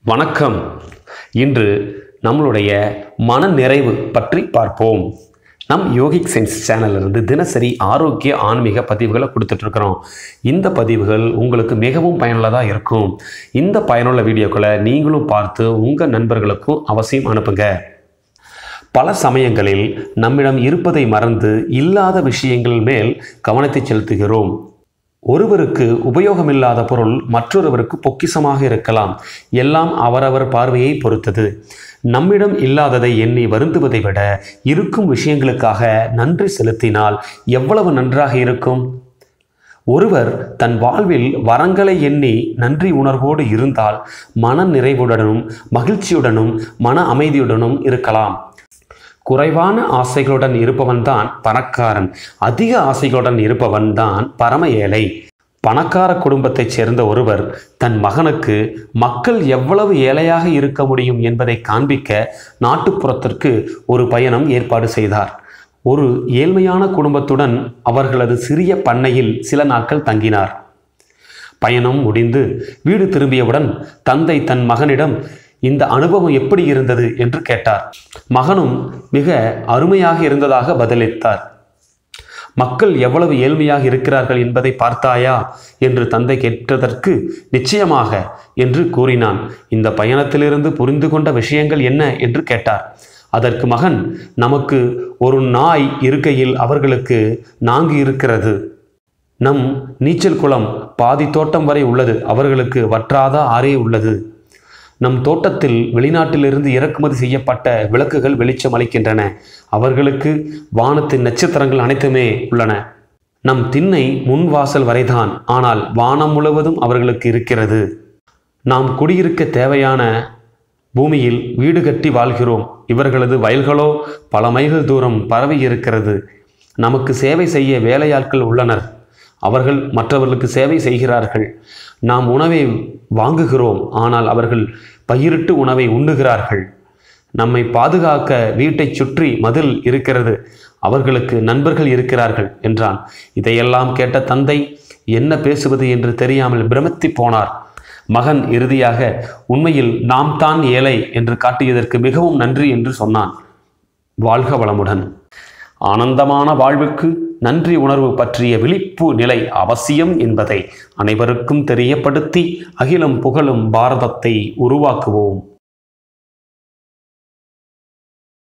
வணக்கம் இன்று நம்மளுடைய மன நிறைவு பற்றி பார்ப்போம் நம் யோகிக் சென்ஸ் சேனலிருந்து தினசரி ஆரோக்கிய ஆன்மீக பதிவுகளை கொடுத்துட்ருக்குறோம் இந்த பதிவுகள் உங்களுக்கு மிகவும் பயனுள்ளதாக இருக்கும் இந்த பயனுள்ள வீடியோக்களை நீங்களும் பார்த்து உங்கள் நண்பர்களுக்கும் அவசியம் அனுப்புங்க பல சமயங்களில் நம்மிடம் இருப்பதை மறந்து இல்லாத விஷயங்கள் மேல் கவனத்தை செலுத்துகிறோம் ஒருவருக்கு உபயோகமில்லாத பொருள் மற்றொருவருக்கு பொக்கிஷமாக இருக்கலாம் எல்லாம் அவரவர் பார்வையை பொறுத்தது நம்மிடம் இல்லாததை எண்ணி வருந்துவதை விட இருக்கும் விஷயங்களுக்காக நன்றி செலுத்தினால் எவ்வளவு நன்றாக இருக்கும் ஒருவர் தன் வாழ்வில் வரங்களை எண்ணி நன்றி உணர்வோடு இருந்தால் மன நிறைவுடனும் மகிழ்ச்சியுடனும் மன அமைதியுடனும் இருக்கலாம் குறைவான ஆசைகளுடன் இருப்பவன்தான் பணக்காரன் அதிக ஆசைகளுடன் இருப்பவன்தான் பரம ஏழை பணக்கார குடும்பத்தைச் சேர்ந்த ஒருவர் தன் மகனுக்கு மக்கள் எவ்வளவு ஏழையாக இருக்க முடியும் என்பதை காண்பிக்க நாட்டுப்புறத்திற்கு ஒரு பயணம் ஏற்பாடு செய்தார் ஒரு ஏழ்மையான குடும்பத்துடன் அவர்களது சிறிய பண்ணையில் சில நாட்கள் தங்கினார் பயணம் முடிந்து வீடு திரும்பியவுடன் தந்தை தன் மகனிடம் இந்த அனுபவம் எப்படி இருந்தது என்று கேட்டார் மகனும் மிக அருமையாக இருந்ததாக பதிலளித்தார் மக்கள் எவ்வளவு ஏழ்மையாக இருக்கிறார்கள் என்பதை பார்த்தாயா என்று தந்தை கேட்டதற்கு நிச்சயமாக என்று கூறினான் இந்த பயணத்திலிருந்து புரிந்து கொண்ட விஷயங்கள் என்ன என்று கேட்டார் அதற்கு மகன் நமக்கு ஒரு நாய் இருக்கையில் அவர்களுக்கு நான்கு இருக்கிறது நம் நீச்சல் குளம் பாதி தோட்டம் வரை உள்ளது அவர்களுக்கு வற்றாத ஆறே உள்ளது நம் தோட்டத்தில் வெளிநாட்டிலிருந்து இறக்குமதி செய்யப்பட்ட விளக்குகள் வெளிச்சம் அளிக்கின்றன அவர்களுக்கு வானத்தின் நட்சத்திரங்கள் அனைத்துமே உள்ளன நம் திண்ணை முன் வாசல் வரைதான் ஆனால் வானம் முழுவதும் அவர்களுக்கு இருக்கிறது நாம் குடியிருக்க தேவையான பூமியில் வீடு கட்டி வாழ்கிறோம் இவர்களது வயல்களோ பல மைல்கள் தூரம் பரவி இருக்கிறது நமக்கு சேவை செய்ய வேலையாட்கள் உள்ளனர் அவர்கள் மற்றவர்களுக்கு சேவை செய்கிறார்கள் நாம் உணவை வாங்குகிறோம் ஆனால் அவர்கள் பயிரிட்டு உணவை உண்ணுகிறார்கள் நம்மை பாதுகாக்க வீட்டைச் சுற்றி மதில் இருக்கிறது அவர்களுக்கு நண்பர்கள் இருக்கிறார்கள் என்றான் இதையெல்லாம் கேட்ட தந்தை என்ன பேசுவது என்று தெரியாமல் பிரமித்து போனார் மகன் இறுதியாக உண்மையில் நாம் தான் ஏழை என்று காட்டியதற்கு மிகவும் நன்றி என்று சொன்னான் வாழ்க வளமுடன் ஆனந்தமான வாழ்வுக்கு நன்றி உணர்வு பற்றிய விழிப்பு நிலை அவசியம் என்பதை அனைவருக்கும் தெரியப்படுத்தி அகிலம் புகழும் பாரதத்தை உருவாக்குவோம்